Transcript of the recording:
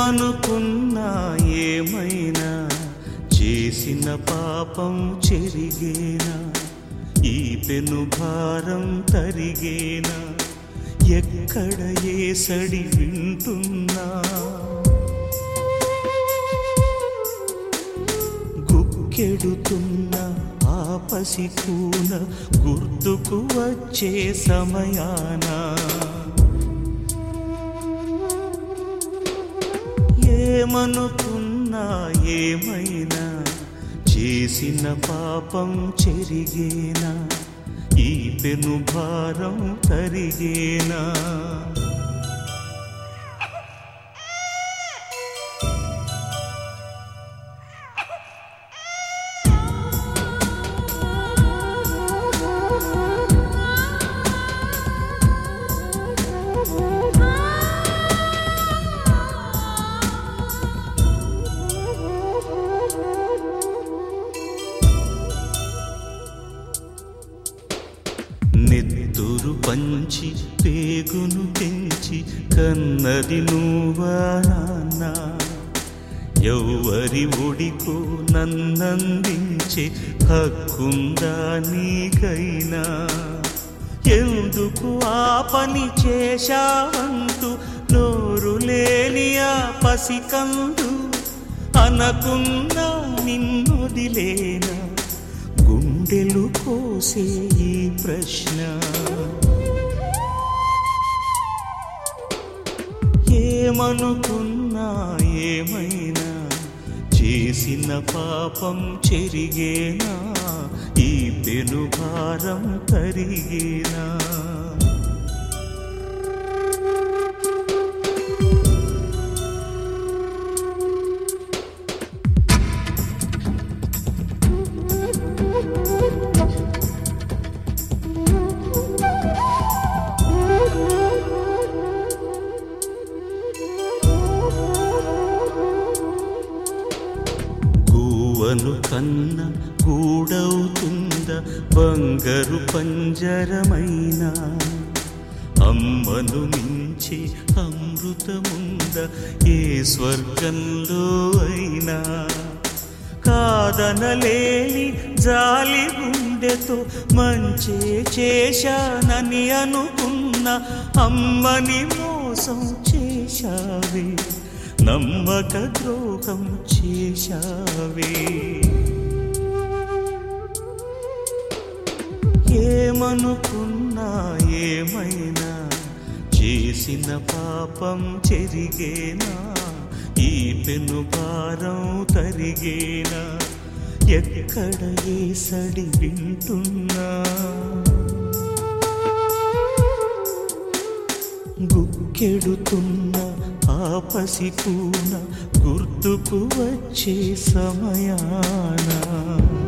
ఏమనుకున్నా ఏమైనా చేసిన పాపం చెరిగేనా ఈ పెను భారం తరిగేనా ఎక్కడ ఏసడి వింటున్నా గుక్కెడుతున్న ఆ పసికూన గుర్తుకు వచ్చే సమయాన ఏమనుకున్నా ఏమైనా చేసిన పాపం చెరిగేనా ఈ పెను భారం తరిగేనా నెత్తురు పంచి పేగును పెంచి కన్నది నువ్వా నాన్న ఎవ్వరి ఒడికో నన్నందించే హక్కుందా నీకైనా ఎందుకు ఆ పని చేశావంటూ నోరు లేని ఆ పసికందు అనకున్నా నిన్నొదిలేనా గుండెలు కోసే ఈ ప్రశ్న ఏమనుకున్నా ఏమైనా చేసిన పాపం చెరిగేనా ఈ పెను భారం తరిగేనా గువ్వను కన్న కూడవుతుంద బంగారు పంజరమైనా అమ్మను మించి అమృతముంద ఏ స్వర్గంలో అయినా కాదనలేని జాలి గుండెతో మంచే చేశానని అనుకున్న అమ్మని మోసం చేశావే నమ్మక ద్రోహం చేశావే ఏమనుకున్నా ఏమైనా చేసిన పాపం చెరిగేనా ఈ పెను భారం తరిగేనా ఎక్కడ ఏసడి వింటున్నా గుక్కెడుతున్న ఆ పసికూన గుర్తుకు వచ్చే సమయానా